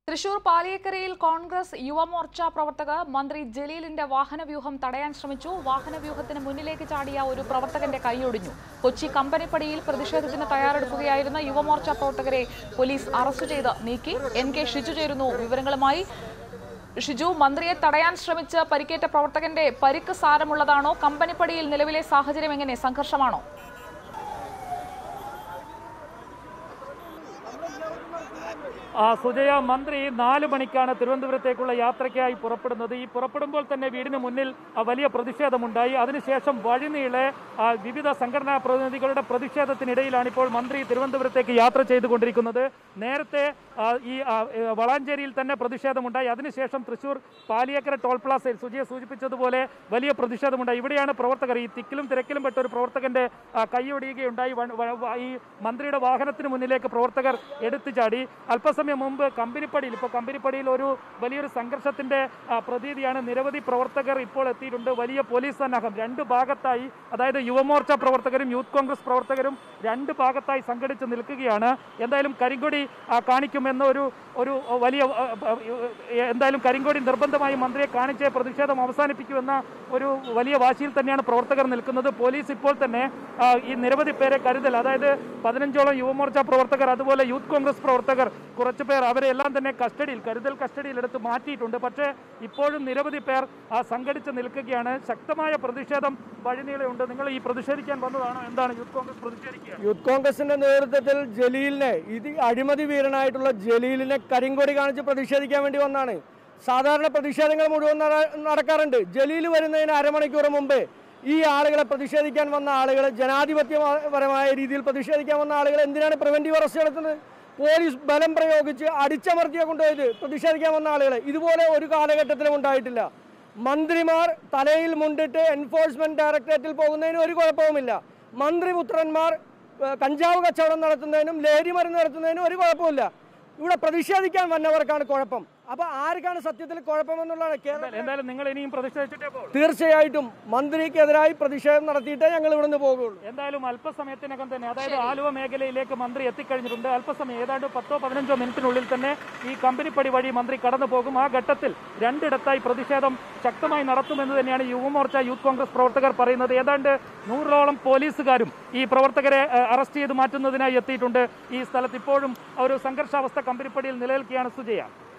തൃശൂർ പാലിയേക്കരയിൽ കോൺഗ്രസ് യുവമോർച്ച പ്രവർത്തകർ മന്ത്രി ജലീലിന്റെ വാഹനവ്യൂഹം തടയാൻ ശ്രമിച്ചു വാഹനവ്യൂഹത്തിന് മുന്നിലേക്ക് ചാടിയ ഒരു പ്രവർത്തകന്റെ കൈയൊടിഞ്ഞു കൊച്ചി കമ്പനിപ്പടിയിൽ പ്രതിഷേധത്തിന് തയ്യാറെടുക്കുകയായിരുന്ന യുവമോർച്ച പ്രവർത്തകരെ പോലീസ് അറസ്റ്റ് ചെയ്ത് നീക്കി എൻ കെ ഷിജു ചേരുന്നു വിവരങ്ങളുമായി ഷിജു മന്ത്രിയെ തടയാൻ ശ്രമിച്ച് പരിക്കേറ്റ പ്രവർത്തകന്റെ പരിക്ക് സാരമുള്ളതാണോ കമ്പനിപ്പടിയിൽ നിലവിലെ സാഹചര്യം എങ്ങനെ സംഘർഷമാണോ ആ സുജയ മന്ത്രി നാല് മണിക്കാണ് തിരുവനന്തപുരത്തേക്കുള്ള യാത്രയ്ക്കായി പുറപ്പെടുന്നത് ഈ പുറപ്പെടുമ്പോൾ തന്നെ വീടിന് മുന്നിൽ ആ, വലിയ പ്രതിഷേധമുണ്ടായി അതിനുശേഷം വഴിനീളെ ആ, വിവിധ സംഘടനാ പ്രതിനിധികളുടെ പ്രതിഷേധത്തിനിടയിലാണ് ഇപ്പോൾ മന്ത്രി തിരുവനന്തപുരത്തേക്ക് യാത്ര ചെയ്തുകൊണ്ടിരിക്കുന്നത് നേരത്തെ ആ, ഈ ആ, ഏ, വളാഞ്ചേരിയിൽ തന്നെ പ്രതിഷേധമുണ്ടായി അതിനുശേഷം തൃശൂർ പാലിയേക്കര ടോൾ പ്ലാസയിൽ സുജയെ സൂചിപ്പിച്ചതുപോലെ വലിയ പ്രതിഷേധമുണ്ടായി ഇവിടെയാണ് പ്രവർത്തകർ ഈ തിക്കിലും തിരക്കിലും പെട്ട ഒരു പ്രവർത്തകന്റെ ആ, കൈയൊടിയുകയുണ്ടായി വ- വ- വ- ഈ മന്ത്രിയുടെ വാഹനത്തിന് മുന്നിലേക്ക് പ്രവർത്തകർ എടുത്തു ചാടി അല്പസമയം മുമ്പ് കമ്പനിപ്പടിയിൽ ഇപ്പോൾ കമ്പനിപ്പടിയിൽ ഒരു വലിയൊരു സംഘർഷത്തിന്റെ ആ, പ്രതീതിയാണ് നിരവധി പ്രവർത്തകർ ഇപ്പോൾ എത്തിയിട്ടുണ്ട് വലിയ പോലീസ് സന്നാഹം രണ്ട് ഭാഗത്തായി അതായത് യുവമോർച്ച പ്രവർത്തകരും യൂത്ത് കോൺഗ്രസ് പ്രവർത്തകരും രണ്ട് ഭാഗത്തായി സംഘടിച്ച് നിൽക്കുകയാണ് എന്തായാലും കരിങ്കൊടി ആ, കാണിക്കുമെന്ന ഒരു ഒരു വലിയ ആ, ആ, എന്തായാലും കരിങ്കൊടി നിർബന്ധമായി മന്ത്രിയെ കാണിച്ച് പ്രതിഷേധം അവസാനിപ്പിക്കുമെന്ന ഒരു വലിയ വാശിയിൽ തന്നെയാണ് പ്രവർത്തകർ നിൽക്കുന്നത് പോലീസ് ഇപ്പോൾ തന്നെ ആ, ഈ നിരവധി പേരെ കരുതൽ അതായത് പതിനഞ്ചോളം യുവമോർച്ച പ്രവർത്തകർ അതുപോലെ യൂത്ത് കോൺഗ്രസ് പ്രവർത്തകർ കുറച്ചു പേർ അവരെ എല്ലാം തന്നെ കസ്റ്റഡിയിൽ കരുതൽ കസ്റ്റഡിയിൽ എടുത്ത് മാറ്റിയിട്ടുണ്ട് പക്ഷേ ഇപ്പോഴും നിരവധി പേർ ആ, സംഘടിച്ച് നിൽക്കുകയാണ് ശക്തമായ പ്രതിഷേധം വഴിനീളയുണ്ട് നിങ്ങൾ ഈ പ്രതിഷേധിക്കാൻ വന്നതാണോ എന്താണ് യൂത്ത് കോൺഗ്രസ് പ്രതിഷേധിക്കുക യൂത്ത് കോൺഗ്രസിന്റെ നേതൃത്വത്തിൽ ജലീലിനെ ഇത് അഴിമതി വീരനായിട്ടുള്ള ജലീലിനെ കരിങ്കൊടി കാണിച്ച് പ്രതിഷേധിക്കാൻ വേണ്ടി വന്നാണ് സാധാരണ പ്രതിഷേധങ്ങൾ മുഴുവൻ നട- നടക്കാറുണ്ട് ജലീൽ വരുന്നതിന് അരമണിക്കൂർ മുമ്പേ ഈ ആളുകളെ പ്രതിഷേധിക്കാൻ വന്ന ആളുകൾ ജനാധിപത്യപരമായ രീതിയിൽ പ്രതിഷേധിക്കാൻ വന്ന ആളുകൾ എന്തിനാണ് പ്രിവെന്റീവ് അറസ്റ്റ് നടത്തുന്നത് പോലീസ് ബലം പ്രയോഗിച്ച് അടിച്ചമർത്തിയ കൊണ്ടുപോയത് പ്രതിഷേധിക്കാൻ വന്ന ആളുകൾ ഇതുപോലെ ഒരു കാലഘട്ടത്തിലും ഉണ്ടായിട്ടില്ല മന്ത്രിമാർ തലയിൽ മുണ്ടിട്ട് എൻഫോഴ്സ്മെന്റ് ഡയറക്ടറേറ്റിൽ പോകുന്നതിന് ഒരു കുഴപ്പവുമില്ല മന്ത്രിപുത്രന്മാർ ഏഹ്, കഞ്ചാവ് കച്ചവടം നടത്തുന്നതിനും ലഹരി മരുന്ന് നടത്തുന്നതിനും ഒരു കുഴപ്പമില്ല ഇവിടെ പ്രതിഷേധിക്കാൻ വന്നവർക്കാണ് കുഴപ്പം അപ്പൊ ആർക്കാണ് സത്യത്തിൽ കുഴപ്പമെന്നുള്ളതാണ് കേരളം എന്തായാലും നിങ്ങൾ ഇനിയും പ്രതിഷേധിച്ചിട്ടേ പോകും തീർച്ചയായിട്ടും മന്ത്രിക്കെതിരായി പ്രതിഷേധം നടത്തിയിട്ടേ ഞങ്ങൾ ഇവിടുന്ന് പോകുള്ളൂ എന്തായാലും അല്പസമയത്തിനകം തന്നെ അതായത് ആലുവ മേഖലയിലേക്ക് മന്ത്രി എത്തിക്കഴിഞ്ഞിട്ടുണ്ട് അല്പസമയം ഏതാണ്ട് പത്തോ പതിനഞ്ചോ മിനിറ്റിനുള്ളിൽ തന്നെ ഈ കമ്പനിപ്പടി വഴി മന്ത്രി കടന്നു പോകും ആ ഘട്ടത്തിൽ രണ്ടിടത്തായി പ്രതിഷേധം ശക്തമായി നടത്തുമെന്ന് തന്നെയാണ് യുവമോർച്ച യൂത്ത് കോൺഗ്രസ് പ്രവർത്തകർ പറയുന്നത് ഏതാണ്ട് നൂറോളം പോലീസുകാരും ഈ പ്രവർത്തകരെ ഏഹ്, അറസ്റ്റ് ചെയ്ത് മാറ്റുന്നതിനായി എത്തിയിട്ടുണ്ട് ഈ സ്ഥലത്ത് ഇപ്പോഴും ഒരു സംഘർഷാവസ്ഥ കമ്പനിപ്പടിയിൽ നിലനിൽക്കുകയാണ് സുജയ